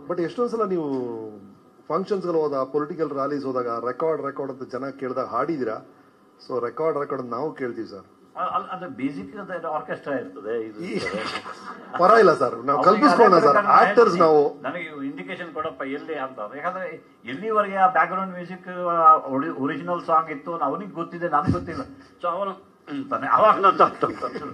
But ಎಷ್ಟೊಂದು ಸಲ ನೀವು ಫಂಕ್ಷನ್ಸ್ಗಳು ಹೋದಾಗ ಪೊಲಿಟಿಕಲ್ ರ್ಯಾಲೀಸ್ ಹೋದಾಗ ರೆಕಾರ್ಡ್ ರೆಕಾರ್ಡ್ ಅಂತ ಜನ ಕೇಳಿದಾಗ ಹಾಡಿದ್ದೀರಾ ಸೊ ರೆಕಾರ್ಡ್ ರೆಕಾರ್ಡ್ ಅಂತ ನಾವು ಕೇಳ್ತೀವಿ ಸರ್ ಅ- ಅಲ್- ಅದು ಬೇಸಿಕ್ ಆರ್ಕೆಸ್ಟ್ರಾ ಇರ್ತದೆ ಇದು ಇರ್ತದೆ. ಪರವಾಗಿಲ್ಲ ಸರ್ ನಾವು ಅವ್ರಿಗೆ ಕಲ್ಪಿಸ್ಕೊಳ್ಳೋಣ ಅದೇ ಸರ್ ಬೇಕಾದ್ರೆ ಆಕ್ಟರ್ಸ್ ನಾನು ನಾವು ನನಗೆ ಇಂಡಿಕೇಶನ್ ಕೊಡಪ್ಪ ಎಲ್ಲಿ ಅಂತ ಯಾಕಂದ್ರೆ ಎಲ್ಲಿವರೆಗೆ ಆ background music original song ಇತ್ತು ಅವನಿಗೆ ಗೊತ್ತಿದೆ ನನಗೆ ಗೊತ್ತಿಲ್ಲ ಸೊ ಅವನು ಅಂತಾನೆ ಅವಾಗ ನಂದು ಅರ್ಥ ಆಗ್ತದೆ.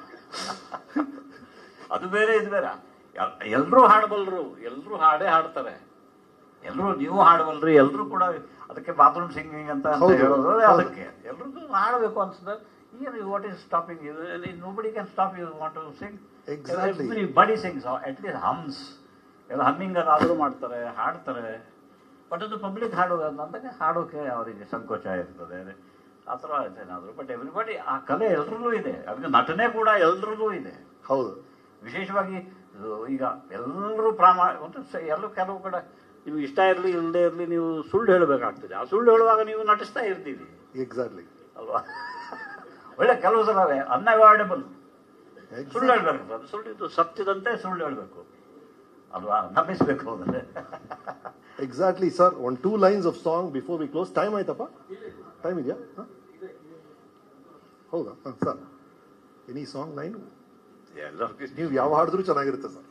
ಅದು ಬೇರೆ ಇದು ಬೇರೆ ಎಲ್ಲರೂ ಹಾಡಬಲ್ಲರು ಎಲ್ಲರೂ ಹಾಡೇ ಹಾಡ್ತಾರೆ ಎಲ್ಲರೂ ನೀವು ಹಾಡಬಲ್ರಿ ಎಲ್ಲರೂ ಕೂಡ ಅದಕ್ಕೆ ಬಾತ್ರೂಮ್ ಸಿಂಗಿಂಗ್ ಅಂತ ಅಂತ ಹೌದು, ಹೇಳೋದು ಹೌದು. ಅದಕ್ಕೆ ಎಲ್ರಿಗೂ ಹಾಡಬೇಕು ಅನ್ಸುತ್ತೆ ಏನು what is stopping nobody can stop you want to sing Exactly. Body sings at least hums ಎಲ್ಲ ಹಮ್ಮಿಂಗ್ ಆದರೂ ಮಾಡ್ತಾರೆ ಹಾಡ್ತಾರೆ ಬಟ್ ಅದು ಪಬ್ಲಿಕ್ ಹಾಡೋದು ಅಂದಾಗ ಹಾಡೋಕೆ ಅವರಿಗೆ ಸಂಕೋಚ ಇರ್ತದೆ ಆ ಥರ ಏನಾದರೂ ಬಟ್ ಎವ್ರಿಬಡಿ ಆ ಕಲೆ ಎಲ್ರಿಗೂ ಇದೆ ಅದಕ್ಕೆ ನಟನೆ ಕೂಡ ಎಲ್ರಿಗೂ ಇದೆ ಹೌದು ವಿಶೇಷವಾಗಿ ಇದು ಈಗ ಎಲ್ಲರೂ ಪ್ರಾಮಾಣ ಒಂದು ಸ- ಎಲ್ಲೂ ಕೆಲವು ಕಡೆ ನಿಮ್ಗೆ ಇಷ್ಟ ಇರಲಿ ಇಲ್ಲದೆ ಇರಲಿ ನೀವು ಸುಳ್ಳು ಹೇಳಬೇಕಾಗ್ತದೆ ಆ ಸುಳ್ಳು ಹೇಳುವಾಗ ನೀವು ನಟಿಸ್ತಾ ಇರ್ತೀವಿ ಎಕ್ಸಾಕ್ಟ್ಲಿ ಅಲ್ವಾ ಒಳ್ಳೆ ಕೆಲವು ಸಲ ಅನ್ಅವಾಯ್ಡಬಲ್ ಸುಳ್ಳು ಹೇಳ್ಬೇಕು ಅದು ಸುಳ್ಳು ಇದು ಸತ್ಯದಂತೆ ಸುಳ್ಳು ಹೇಳ್ಬೇಕು ಅಲ್ವಾ ನಂಬಿಸ್ಬೇಕು ಅಂದ್ರೆ exactly sir one two lines of song before we close time ಆಯ್ತಪ್ಪ ಟೈಮ್ ಇದೆಯಾ ಹ? ಹೌದಾ ಹಾಂ ಸರ್ ಎನಿ ಸಾಂಗ್ ಲೈನ್ ಎಲ್ಲರಿಗೂ ನೀವು ಯಾವ ಹಾಡಿದ್ರು ಚೆನ್ನಾಗಿರುತ್ತೆ ಸರ್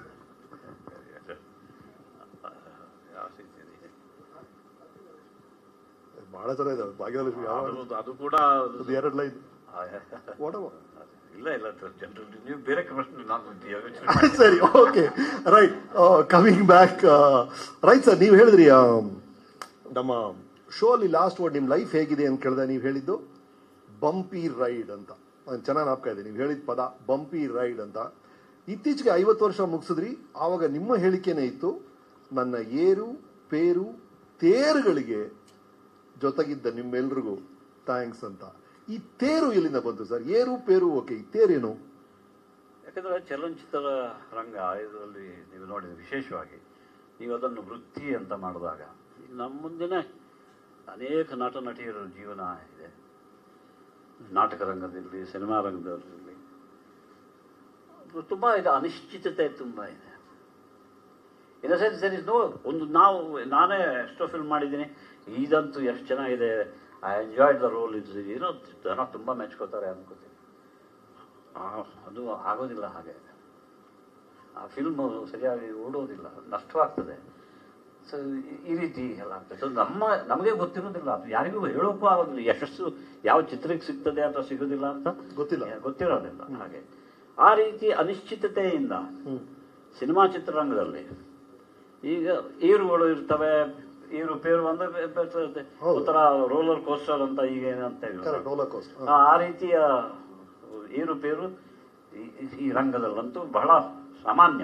ಬಹಳ ಜನ ಇದಾವೆ ಭಾಗ್ಯಲಕ್ಷ್ಮಿ ಯಾವ ಹಾಡು? ಅದು- ಅದು ಕೂಡ ಅದು ಎರಡು ಲೈನ್ ವಾಟ್ ಇಲ್ಲ ಇಲ್ಲ ಜನರಲ್ ನೀವು ಬೇರೆ ಪ್ರಶ್ನೆ ನಾನು ಯೋಚನೆ ಮಾಡಿ ಸರಿ okay right coming back right sir ನೀವು ಹೇಳಿದ್ರಿ ಆ, ನಮ್ಮ ಶೋ ಅಲ್ಲಿ ಲಾಸ್ಟ್ ವರ್ಡ್ ನಿಮ್ಮ ಲೈಫ್ ಹೇಗಿದೆ ಅಂತ ಕೇಳಿದೆ ನೀವು ಹೇಳಿದ್ದು ಬಂಪಿ ರೈಡ್ ಅಂತ ನಾನು ಚೆನ್ನಾಗಿ ನಾಪ್ಕ ಇದೆ ನೀವು ಹೇಳಿದ ಪದ ಬಂಪಿ ರೈಡ್ ಅಂತ ಇತ್ತೀಚೆಗೆ ಐವತ್ತು ವರ್ಷ ಮುಗಿಸಿದ್ರಿ ಆವಾಗ ನಿಮ್ಮ ಹೇಳಿಕೆನೇ ಇತ್ತು ನನ್ನ ಏರು ಪೇರು ತೇರುಗಳಿಗೆ ಜೊತೆಗಿದ್ದ ನಿಮ್ಮೆಲ್ರಿಗೂ ಥ್ಯಾಂಕ್ಸ್ ಅಂತ ಈ ತೇರು ಎಲ್ಲಿಂದ ಬಂತು ಸರ್ ಏರು ಪೇರು ಓಕೆ ಈ ತೇರೇನು ಯಾಕಂದ್ರೆ ಚಲನಚಿತ್ರ ರಂಗ ಇದರಲ್ಲಿ ನೀವು ನೋಡಿದ್ರೆ ವಿಶೇಷವಾಗಿ ನೀವು ಅದನ್ನು ವೃತ್ತಿ ಅಂತ ಮಾಡಿದಾಗ ಈಗ ನಮ್ಮ ಮುಂದಿನ ಅನೇಕ ನಟ ನಟಿಯರ ಜೀವನ ಇದೆ ನಾಟಕ ರಂಗದಲ್ಲಿ ಸಿನಿಮಾ ರಂಗದಲ್ಲಿ ತುಂಬ ಇದೆ ಅನಿಶ್ಚಿತತೆ ತುಂಬ ಇದೆ ಇನ್ ದ ಸೆನ್ಸ್ ಸರಿ ನೋ ಒಂದು ನಾವು ನಾನೇ ಎಷ್ಟೋ ಫಿಲ್ಮ್ ಮಾಡಿದ್ದೀನಿ ಇದಂತೂ ಎಷ್ಟು ಚೆನ್ನಾಗಿದೆ ಐ ಎಂಜಾಯ್ಡ್ ದ ರೋಲ್ ಇದು ಏನೋ ಜನ ತುಂಬ ಮೆಚ್ಕೋತಾರೆ ಅನ್ಕೋತೀನಿ ಆ, ಅದು ಆಗೋದಿಲ್ಲ ಹಾಗೆ ಆ ಫಿಲ್ಮ್ ಸರಿಯಾಗಿ ಓಡೋದಿಲ್ಲ ನಷ್ಟವಾಗ್ತದೆ ಸೊ ಈ ರೀತಿ ಎಲ್ಲ ಆಗ್ತದೆ ಸೊ ನಮ್ಮ ನಮಗೆ ಗೊತ್ತಿರೋದಿಲ್ಲ ಅದು ಯಾರಿಗೂ ಹೇಳೋಕ್ಕೂ ಆಗೋದಿಲ್ಲ ಯಶಸ್ಸು ಯಾವ ಚಿತ್ರಕ್ಕೆ ಸಿಗ್ತದೆ ಅಥವಾ ಸಿಗೋದಿಲ್ಲ ಅಂತ ಗೊತ್ತಿಲ್ಲ. ಗೊತ್ತಿರೋದಿಲ್ಲ ಹಾಗೆ ಆ ರೀತಿ ಅನಿಶ್ಚಿತತೆಯಿಂದ ಸಿನಿಮಾ ಚಿತ್ರರಂಗದಲ್ಲಿ ಈಗ ಏರುಗಳು ಇರ್ತವೆ ಏರು ಪೇರು ಅಂದ್ರೆ ಹೌದು. ಒಂಥರ ರೋಲರ್ ಕೋಸ್ಟರ್ ಅಂತ ಈಗ ಏನಂತ ಕರೆಕ್ಟ್ ರೋಲರ್ ಕೋಸ್ಟ್ ಆ ಆ ರೀತಿಯ ಏರುಪೇರು ಈ- ಈ ರಂಗದಲ್ಲಂತೂ ಬಹಳ ಸಾಮಾನ್ಯ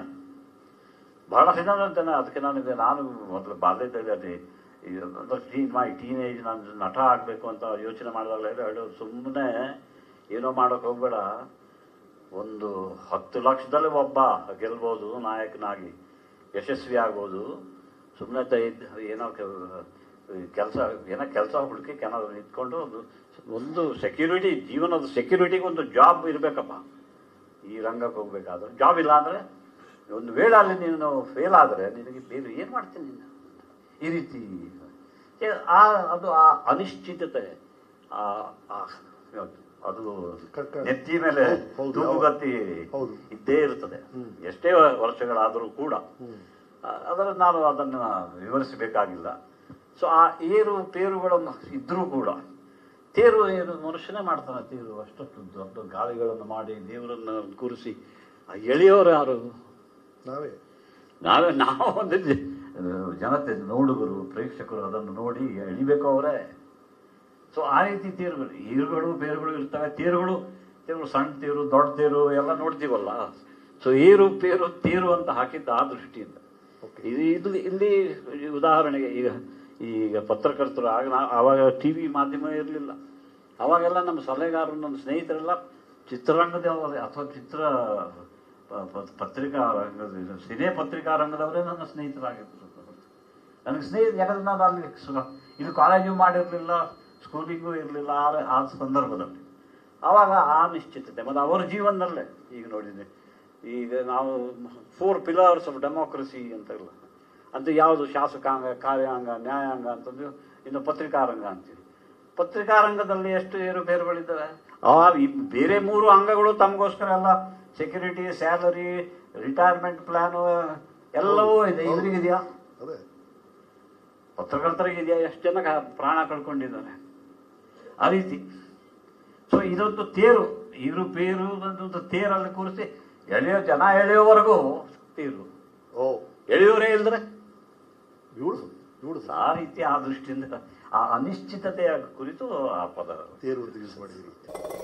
ಬಹಳ ಜನ ಅಂತಾನೆ ಅದಕ್ಕೆ ನನಗೆ ನಾನು ಮೊದಲು ಬಾಲ್ಯದಲ್ಲಿ ಅದೇ ಟೀನ್ ಮೈ ಟೀನೇಜ್ ನಾನು ನಟ ಆಗಬೇಕು ಅಂತ ಯೋಚನೆ ಮಾಡಿದಾಗಲೇ ಹೇಳೋದು ಸುಮ್ಮನೆ ಏನೋ ಮಾಡೋಕೆ ಹೋಗ್ಬೇಡ ಒಂದು ಹತ್ತು ಲಕ್ಷದಲ್ಲಿ ಒಬ್ಬ ಗೆಲ್ಬೋದು ನಾಯಕನಾಗಿ ಯಶಸ್ವಿ ಆಗ್ಬೋದು ಸುಮ್ಮನೆ ಏನೋ ಕೆಲಸ ಏನೋ ಕೆಲಸ ಹುಡುಕಿ ಕೆನ ನಿಂತ್ಕೊಂಡು ಒಂದು ಒಂದು ಸೆಕ್ಯೂರಿಟಿ ಜೀವನದ ಸೆಕ್ಯೂರಿಟಿಗೆ ಒಂದು ಜಾಬ್ ಇರಬೇಕಪ್ಪ ಈ ರಂಗಕ್ಕೆ ಹೋಗ್ಬೇಕಾದ್ರೆ ಜಾಬ್ ಇಲ್ಲ ಅಂದರೆ ಒಂದು ವೇಳೆ ಅಲ್ಲಿ ನೀನು ಫೇಲ್ ಆದರೆ ನಿನಗೆ ಬೇರೆ ಏನು ಮಾಡ್ತೀನಿ ನೀನು ಈ ರೀತಿ ಏ- ಆ ಅದು ಆ ಅನಿಶ್ಚಿತತೆ ಆ ಆ- ಅದು ಕ- ಕ- ನೆತ್ತಿ ಮೇಲೆ ಹೌದು, ಹೌದು. ತೂಗುಗತ್ತಿ ಹೌದು. ಇದ್ದೇ ಇರುತ್ತದೆ ಎಷ್ಟೇ ವರ್ಷಗಳಾದರೂ ಕೂಡ ಆ- ಅದರ ನಾನು ಅದನ್ನು ವಿವರಿಸಬೇಕಾಗಿಲ್ಲ ಸೊ ಆ ಏರು ಪೇರುಗಳನ್ನು ಇದ್ರೂ ಕೂಡ ತೇರು ಏನು ಮನುಷ್ಯನೇ ಮಾಡ್ತಾನೆ ತೇರು ಅಷ್ಟೊತ್ತು ದೊಡ್ಡ ಗಾಳಿಗಳನ್ನು ಮಾಡಿ ದೇವರನ್ನು ಕೂರಿಸಿ ಆ ಎಳೆಯೋರು ಯಾರು ನಾವೇ ನಾವೇ ನಾವು ಒಂದು ಜ- ಜನತೆ ನೋಡುಗರು ಪ್ರೇಕ್ಷಕರು ಅದನ್ನು ನೋಡಿ ಎಳಿಬೇಕು ಅವರೇ ಸೊ ಆ ರೀತಿ ತೇರುಗಳು ಈರುಗಳು ಬೇರುಗಳು ಇರ್ತವೆ ತೇರುಗಳು ತೇರು ಸಣ್ಣ ತೇರು ದೊಡ್ಡ ತೇರು ಎಲ್ಲ ನೋಡ್ತೀವಲ್ಲ ಸೊ ಏರು ಪೇರು ತೇರು ಅಂತ ಹಾಕಿದ್ದ ಆ ದೃಷ್ಟಿಯಿಂದ ಇದು ಇದು ಇಲ್ಲಿ ಉದಾಹರಣೆಗೆ ಈಗ ಈಗ ಪತ್ರಕರ್ತರು ಆಗ ನಾ ಆವಾಗ ಟಿ ವಿ ಮಾಧ್ಯಮ ಇರಲಿಲ್ಲ ಅವಾಗೆಲ್ಲ ನಮ್ಮ ಸಲಹೆಗಾರರು ನನ್ನ ಸ್ನೇಹಿತರೆಲ್ಲ ಚಿತ್ರರಂಗದವರೇ ಅಥವಾ ಚಿತ್ರ ಪ- ಪ- ಪತ್ರಿಕಾ ರಂಗದ ಸಿನೇ ಪತ್ರಿಕಾ ರಂಗದವರೇ ನನ್ನ ಸ್ನೇಹಿತರಾಗಿದ್ದರು ನನಗೆ ಸ್ನೇಹಿತ ಯಾಕಂದ್ರೆ ನಾನು ಅಲ್ಲಿ ಸು- ಇಲ್ಲಿ ಕಾಲೇಜು ಮಾಡಿರಲಿಲ್ಲ ಸ್ಕೂಲಿಂಗು ಇರಲಿಲ್ಲ ಆ ಆ ಸಂದರ್ಭದಲ್ಲಿ ಆವಾಗ ಆ ನಿಶ್ಚಿತತೆ ಮತ್ತು ಅವರ ಜೀವನದಲ್ಲೇ ಈಗ ನೋಡಿದ್ವಿ ಈಗ ನಾವು ಫೋರ್ ಪಿಲರ್ಸ್ ಆಫ್ ಡೆಮೋಕ್ರಸಿ ಅಂತ ಇಲ್ಲ ಅಂತ ಯಾವುದು ಶಾಸಕಾಂಗ ಕಾರ್ಯಾಂಗ ನ್ಯಾಯಾಂಗ ಅಂತಂದು ಇನ್ನು ಪತ್ರಿಕಾರಂಗ ಅಂತೀವಿ ಪತ್ರಿಕಾರಂಗದಲ್ಲಿ ಎಷ್ಟು ಏರುಪೇರುಗಳಿದ್ದಾವೆ ಆ ಈ ಬೇರೆ ಮೂರು ಅಂಗಗಳು ತಮಗೋಸ್ಕರ ಎಲ್ಲ ಸೆಕ್ಯೂರಿಟಿ ಸ್ಯಾಲರಿ ರಿಟೈರ್ಮೆಂಟ್ ಪ್ಲಾನು ಎಲ್ಲವೂ ಇದೆ ಇದ್ರಿಗಿದೆಯಾ ಅದೇ ಪತ್ರಕರ್ತರಿಗಿದೆಯಾ ಎಷ್ಟು ಜನ ಕ- ಪ್ರಾಣ ಕಳ್ಕೊಂಡಿದ್ದಾರೆ ಆ ರೀತಿ ಸೊ ಇದೊಂದು ತೇರು ಇರು ಪೇರು ಒಂದು ತೇರಲ್ಲಿ ಕೂರಿಸಿ ಎಳೆಯೋ ಜನ ಎಳೆಯೋವರೆಗೂ ತೇರು ಓ ಎಳೆಯೋರೇ ಇಲ್ದ್ರೆ ಬ್ಯೂಟಿಫುಲ್ ಬ್ಯೂಟಿಫುಲ್ ಆ ರೀತಿ ಆ ದೃಷ್ಟಿಯಿಂದ ಆ ಅನಿಶ್ಚಿತತೆಯ ಕುರಿತು ಆ ಪದ ತೇರು ಅಂತ ಯೂಸ್ ಮಾಡಿದ್ದೀರಿ